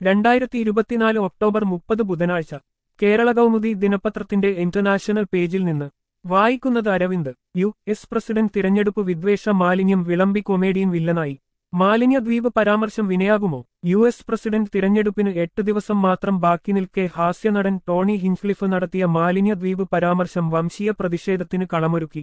രണ്ടായിരത്തി ഇരുപത്തിനാല് ഒക്ടോബർ മുപ്പത് ബുധനാഴ്ച കേരള കൗമുദി ദിനപത്രത്തിന്റെ ഇന്റർനാഷണൽ പേജിൽ നിന്ന് വായിക്കുന്നത് അരവിന്ദ് യു എസ് പ്രസിഡന്റ് തിരഞ്ഞെടുപ്പ് വിദ്വേഷ മാലിന്യം വിളമ്പി കൊമേഡിയൻ വില്ലനായി മാലിന്യ ദ്വീപ് പരാമർശം വിനയാകുമോ യു എസ് പ്രസിഡന്റ് തിരഞ്ഞെടുപ്പിന് എട്ട് ദിവസം മാത്രം ബാക്കി നിൽക്കെ ഹാസ്യനടൻ ടോണി ഹിൻക്ലിഫ് നടത്തിയ മാലിന്യ ദ്വീപ് പരാമർശം വംശീയ പ്രതിഷേധത്തിന് കളമൊരുക്കി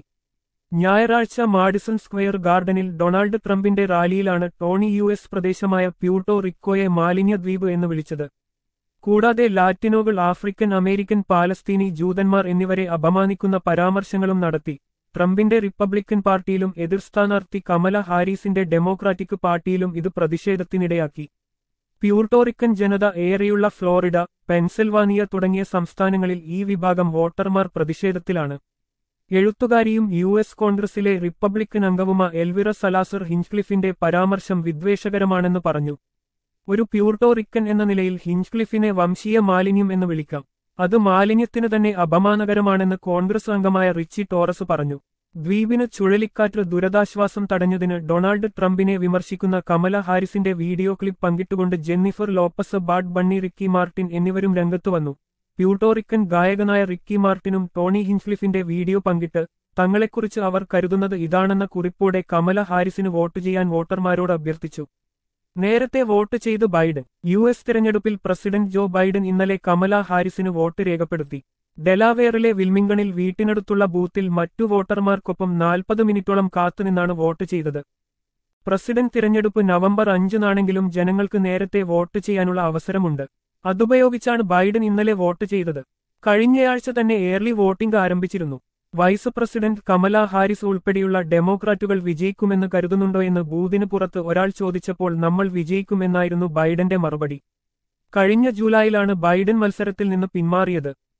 ഞായറാഴ്ച മാഡിസൺ സ്ക്വയർ ഗാർഡനിൽ ഡൊണാൾഡ് ട്രംപിന്റെ റാലിയിലാണ് ടോണി യു എസ് പ്രദേശമായ പ്യൂട്ടോ റിക്കോയെ മാലിന്യ ദ്വീപ് എന്ന് വിളിച്ചത് കൂടാതെ ലാറ്റിനോകൾ ആഫ്രിക്കൻ അമേരിക്കൻ പാലസ്തീനി ജൂതന്മാർ എന്നിവരെ അപമാനിക്കുന്ന പരാമർശങ്ങളും നടത്തി ട്രംപിന്റെ റിപ്പബ്ലിക്കൻ പാർട്ടിയിലും എതിർ സ്ഥാനാർത്ഥി കമല ഹാരിസിന്റെ ഡെമോക്രാറ്റിക് പാർട്ടിയിലും ഇത് പ്രതിഷേധത്തിനിടയാക്കി പ്യൂർട്ടോറിക്കൻ ജനത ഏറെയുള്ള ഫ്ലോറിഡ പെൻസിൽവാനിയ തുടങ്ങിയ സംസ്ഥാനങ്ങളിൽ ഈ വിഭാഗം വോട്ടർമാർ പ്രതിഷേധത്തിലാണ് എഴുത്തുകാരിയും യു എസ് കോൺഗ്രസിലെ റിപ്പബ്ലിക്കൻ അംഗവുമ എൽവിറ സലാസർ ഹിഞ്ച്ക്ലിഫിന്റെ പരാമർശം വിദ്വേഷകരമാണെന്ന് പറഞ്ഞു ഒരു പ്യൂർട്ടോറിക്കൻ എന്ന നിലയിൽ ഹിഞ്ച്ക്ലിഫിനെ വംശീയ മാലിന്യം എന്ന് വിളിക്കാം അത് മാലിന്യത്തിന് തന്നെ അപമാനകരമാണെന്ന് കോൺഗ്രസ് അംഗമായ റിച്ചി ടോറസ് പറഞ്ഞു ദ്വീപിന് ചുഴലിക്കാറ്റ് ദുരിതാശ്വാസം തടഞ്ഞതിന് ഡൊണാൾഡ് ട്രംപിനെ വിമർശിക്കുന്ന കമല ഹാരിസിന്റെ വീഡിയോ ക്ലിപ്പ് പങ്കിട്ടുകൊണ്ട് Jennifer Lopez Bad Bunny Ricky Martin എന്നിവരും രംഗത്തു വന്നു പ്യൂട്ടോറിക്കൻ ഗായകനായ റിക്കി മാർട്ടിനും ടോണി ഹിൻഫ്ലിഫിന്റെ വീഡിയോ പങ്കിട്ട് തങ്ങളെക്കുറിച്ച് അവർ കരുതുന്നത് ഇതാണെന്ന കുറിപ്പോടെ കമല ഹാരിസിന് വോട്ട് ചെയ്യാൻ വോട്ടർമാരോട് അഭ്യർത്ഥിച്ചു നേരത്തെ വോട്ട് ചെയ്ത് ബൈഡൻ യു എസ് തിരഞ്ഞെടുപ്പിൽ പ്രസിഡന്റ് ജോ ബൈഡൻ ഇന്നലെ കമല ഹാരിസിന് വോട്ട് രേഖപ്പെടുത്തി ഡെലാവെയറിലെ വിൽമിംഗണിൽ വീട്ടിനടുത്തുള്ള ബൂത്തിൽ മറ്റു വോട്ടർമാർക്കൊപ്പം നാൽപ്പത് മിനിറ്റോളം കാത്തുനിന്നാണ് വോട്ട് ചെയ്തത് പ്രസിഡന്റ് തിരഞ്ഞെടുപ്പ് നവംബർ അഞ്ചിനാണെങ്കിലും ജനങ്ങൾക്ക് നേരത്തെ വോട്ട് ചെയ്യാനുള്ള അവസരമുണ്ട് അതുപയോഗിച്ചാണ് ബൈഡൻ ഇന്നലെ വോട്ട് ചെയ്തത് കഴിഞ്ഞയാഴ്ച തന്നെ ഏർലി വോട്ടിംഗ് ആരംഭിച്ചിരുന്നു വൈസ് പ്രസിഡന്റ് കമല ഹാരിസ് ഉൾപ്പെടെയുള്ള ഡെമോക്രാറ്റുകൾ വിജയിക്കുമെന്ന് കരുതുന്നുണ്ടോ എന്ന് ബൂതിന് പുറത്ത് ഒരാൾ ചോദിച്ചപ്പോൾ നമ്മൾ വിജയിക്കുമെന്നായിരുന്നു ബൈഡന്റെ മറുപടി കഴിഞ്ഞ ജൂലൈയിലാണ് ബൈഡൻ മത്സരത്തിൽ നിന്ന് പിന്മാറിയത്